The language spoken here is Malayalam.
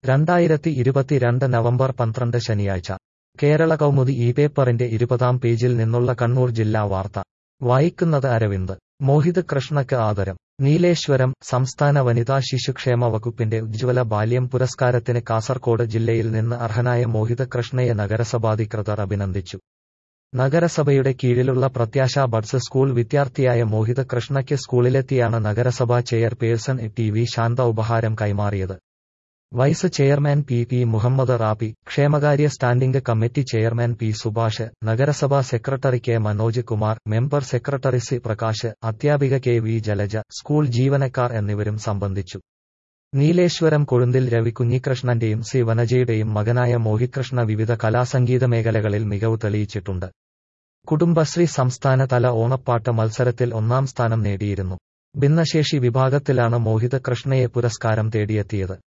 രണ്ടായിരത്തി ഇരുപത്തിരണ്ട് നവംബർ പന്ത്രണ്ട് ശനിയാഴ്ച കേരള കൗമുദി ഈ പേപ്പറിന്റെ ഇരുപതാം പേജിൽ നിന്നുള്ള കണ്ണൂർ ജില്ലാ വാർത്ത വായിക്കുന്നത് അരവിന്ദ് മോഹിത് കൃഷ്ണയ്ക്ക് ആദരം നീലേശ്വരം സംസ്ഥാന വനിതാ ശിശുക്ഷേമ വകുപ്പിന്റെ ഉജ്ജ്വല ബാല്യം പുരസ്കാരത്തിന് കാസർകോട് ജില്ലയിൽ നിന്ന് അർഹനായ മോഹിത് കൃഷ്ണയെ നഗരസഭാധികൃതർ അഭിനന്ദിച്ചു നഗരസഭയുടെ കീഴിലുള്ള പ്രത്യാശ ബഡ്സ് സ്കൂൾ വിദ്യാർത്ഥിയായ മോഹിത് കൃഷ്ണയ്ക്ക് സ്കൂളിലെത്തിയാണ് നഗരസഭാ ചെയർപേഴ്സൺ ടി വി ശാന്ത ഉപഹാരം കൈമാറിയത് vice chairman P P Muhammad Rabi ക്ഷേമകാര്യ standing committee chairman P Subhash നഗരസഭാ secretary K Manoj Kumar member secretary C Prakash അധ്യാപിക കെ വി ജലജ സ്കൂൾ ജീവനക്കാർ എന്നിവരും സംബന്ധിച്ചു നീലേശ്വരം കൊഴുന്തിൽ രവി കുഞ്ഞികൃഷ്ണന്റെയും സി വനജയുടെയും മകനായ മോഹികൃഷ്ണ വിവിധ കലാസംഗീത മേഖലകളിൽ മികവ് തെളിയിച്ചിട്ടുണ്ട് കുടുംബശ്രീ സംസ്ഥാനതല ഓണപ്പാട്ട് മത്സരത്തിൽ ഒന്നാം സ്ഥാനം നേടിയിരുന്നു ഭിന്നശേഷി വിഭാഗത്തിലാണ് മോഹിത് കൃഷ്ണയെ പുരസ്കാരം തേടിയെത്തിയത്